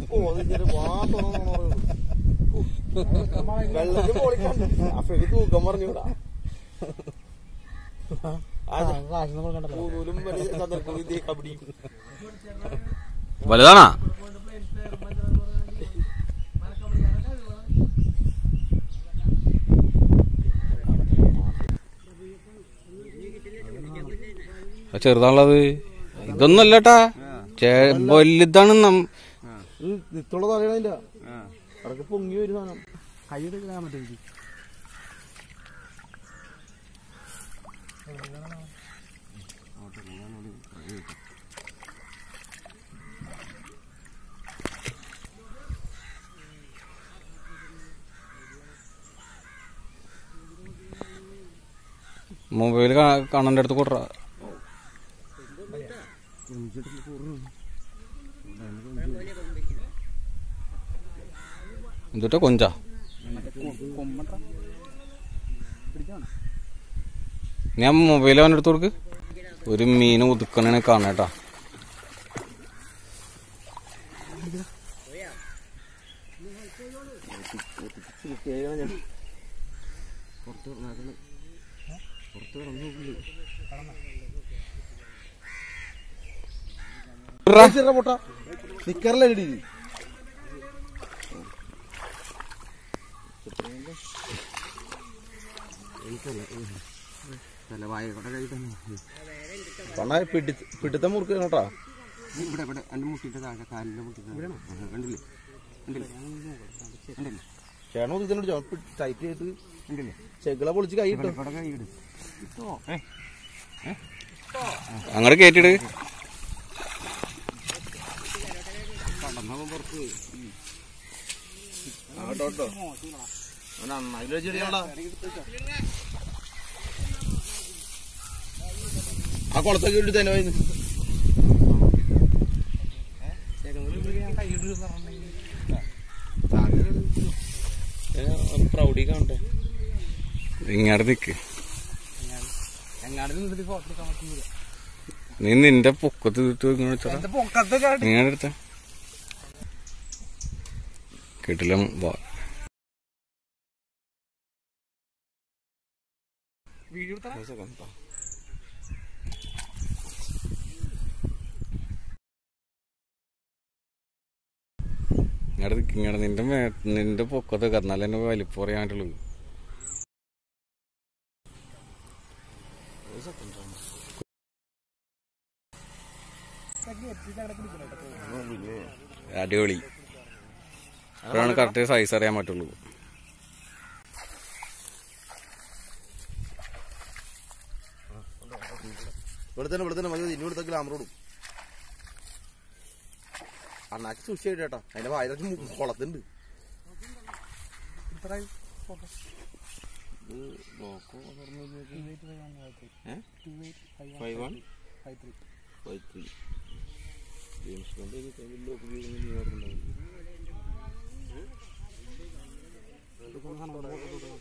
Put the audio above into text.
പോന്നിട്ട് വാ തുറന്നു വെള്ളത്തിൽ പൊളിക്കാൻ അഫിക്ക് തൂക്കം പറഞ്ഞൂടാ പൂനൂലും വലിയ ചന്ദ്രക്കുറി ഇതേ കബഡി വലുതാണാ ആ ചെറുതാണുള്ളത് ഇതൊന്നും അല്ലട്ടാ വലുതാണ് നം നിത്തുള്ള തലയില്ല അതൊക്കെ പൊങ്ങി വരും സാധനം മൊബൈൽ കാണാൻ്റെ അടുത്ത് കൂട്ടറ എന്തുട്ടാ കൊഞ്ചാ ഞാൻ മൊബൈൽ അവൻ്റെ അടുത്ത് കൊടുക്ക് ഒരു മീൻ ഒതുക്കണേ കാണാട്ടാ പൊട്ട നിക്കറല്ലേ ഇടി പണ പിടി പിടുത്ത മുറുക്ക് കേട്ടാ ഇവിടെ ഇവിടെ എന്റെ മുട്ടിന്റെ താഴെ കാലിന്റെ മുട്ടിന്റെ താഴെ കണ്ടില്ലേ കണ്ടില്ലേ കണ്ടില്ലേ ചേട്ടൻ ഒതുക്കുന്നുണ്ട് ടൈറ്റ് ചെയ്തിട്ട് കണ്ടില്ലേ ചെകിള പൊളിച്ച് കൈ ഇട്ടു ഇവിടെ കൈ ഇട് ഇട്ടോ ഏ അങ്ങോട്ട് കയറ്റിട് കടന്നവൻ പുറത്ത് കേട്ടോ കേട്ടോ നന്നായി വെച്ചിട്ടാ ആ കുളത്തൊക്കെ ഇട്ട് തന്നെ പോയി പ്രൗഡി കാണട്ടെ ഇങ്ങോട്ട് നിക്ക് എങ്ങാണ്ട് നിന്നിട്ട് ഫോട്ടോ എടുക്കാൻ പറ്റുന്നില്ല നീ നിന്റെ പൊക്കത്ത് ഇട്ട് ഇങ്ങനെ വെച്ചടാ എന്റെ പൊക്കത്തൊക്കെ നീ ഇങ്ങോട്ട് എടുത്ത കിട്ടില്ല വാ വീഡിയോ എടുത്താ ഇങ്ങോട്ട് നിക്ക് ഇങ്ങോട്ട് നിന്റെ മേ നിന്റെ പൊക്കത്ത് കന്നാലും എന്നെ വലിപ്പം പറയാൻ പറ്റുള്ളൂ അടിപൊളി അപ്പോഴാണ് കറക്റ്റ് സൈസ് അറിയാൻ പറ്റുള്ളൂ ഇവിടെ തന്നെ ഇവിടെ തന്നെ മതി ഇനി ഇവിടുത്തെ ഗ്ലാമർ ഇടും അണ്ണാക്ക് സുഷിയായിട്ട് കേട്ടാ അതിന്റെ വായിലൊക്കെ കുളത്തുണ്ട് five one five three James Bond lock ഉപയോഗിക്കുന്ന